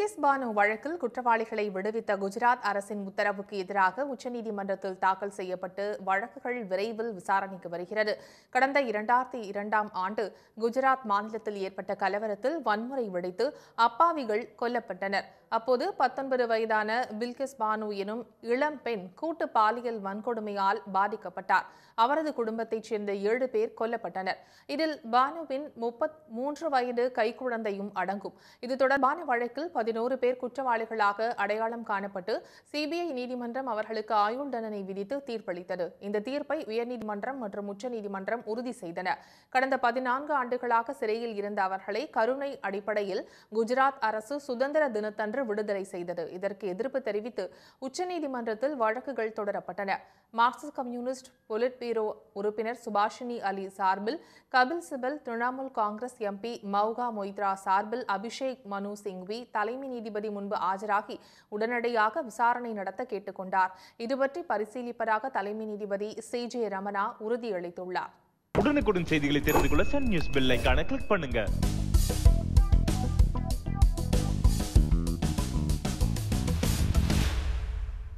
பில்கிஸ் பானு வழக்கில் குற்றவாளிகளை விடுவித்த குஜராத் அரசின் உத்தரவுக்கு எதிராக உச்சநீதிமன்றத்தில் தாக்கல் செய்யப்பட்டு வழக்குகள் விரைவில் விசாரணைக்கு வருகிறது கடந்த இரண்டாயிரத்தி இரண்டாம் ஆண்டு குஜராத் மாநிலத்தில் ஏற்பட்ட கலவரத்தில் வன்முறை வெடித்து அப்பாவிகள் கொல்லப்பட்டனர் அப்போது பத்தொன்பது வயதான பில்கிஸ் பானு எனும் இளம் பெண் கூட்டு பாலியல் வன்கொடுமையால் பாதிக்கப்பட்டார் அவரது குடும்பத்தைச் சேர்ந்த ஏழு பேர் கொல்லப்பட்டனர் இதில் பானுவின் முப்பத் மூன்று வயது கைக்குழந்தையும் அடங்கும் இது தொடர்பான வழக்கில் பதினோரு பேர் குற்றவாளிகளாக அடையாளம் காணப்பட்டு சிபிஐ நீதிமன்றம் அவர்களுக்கு ஆயுள் தண்டனை விதித்து தீர்ப்பளித்தது இந்த தீர்ப்பை உயர்நீதிமன்றம் மற்றும் உச்சநீதிமன்றம் உறுதி செய்தன கடந்த பதினான்கு ஆண்டுகளாக சிறையில் இருந்த அவர்களை கருணை அடிப்படையில் குஜராத் அரசு சுதந்திர தினத்தன்று விடுதலை செய்தது இதற்கு எதிர்ப்பு தெரிவித்து உச்சநீதிமன்றத்தில் வழக்குகள் தொடரப்பட்டன மார்க்சிஸ்ட் கம்யூனிஸ்ட் பொலிட் பீரோ உறுப்பினர் சுபாஷினி அலி சார்பில் கபில் சிபல் திரிணாமுல் காங்கிரஸ் எம்பி மௌகா மொய்த்ரா சார்பில் அபிஷேக் மனு சிங்வி தலைமை நீதிபதி முன்பு ஆஜராகி உடனடியாக விசாரணை நடத்த கேட்டுக்கொண்டார் இதுபற்றி பரிசீலிப்பதாக தலைமை நீதிபதி சி ஜே ரமணா உறுதியளித்துள்ளார் உடனுக்குடன் செய்திகளை தெரிந்து கொள்ள சன் நியூஸ் பெல் ஐகானை கிளிக் பண்ணுங்க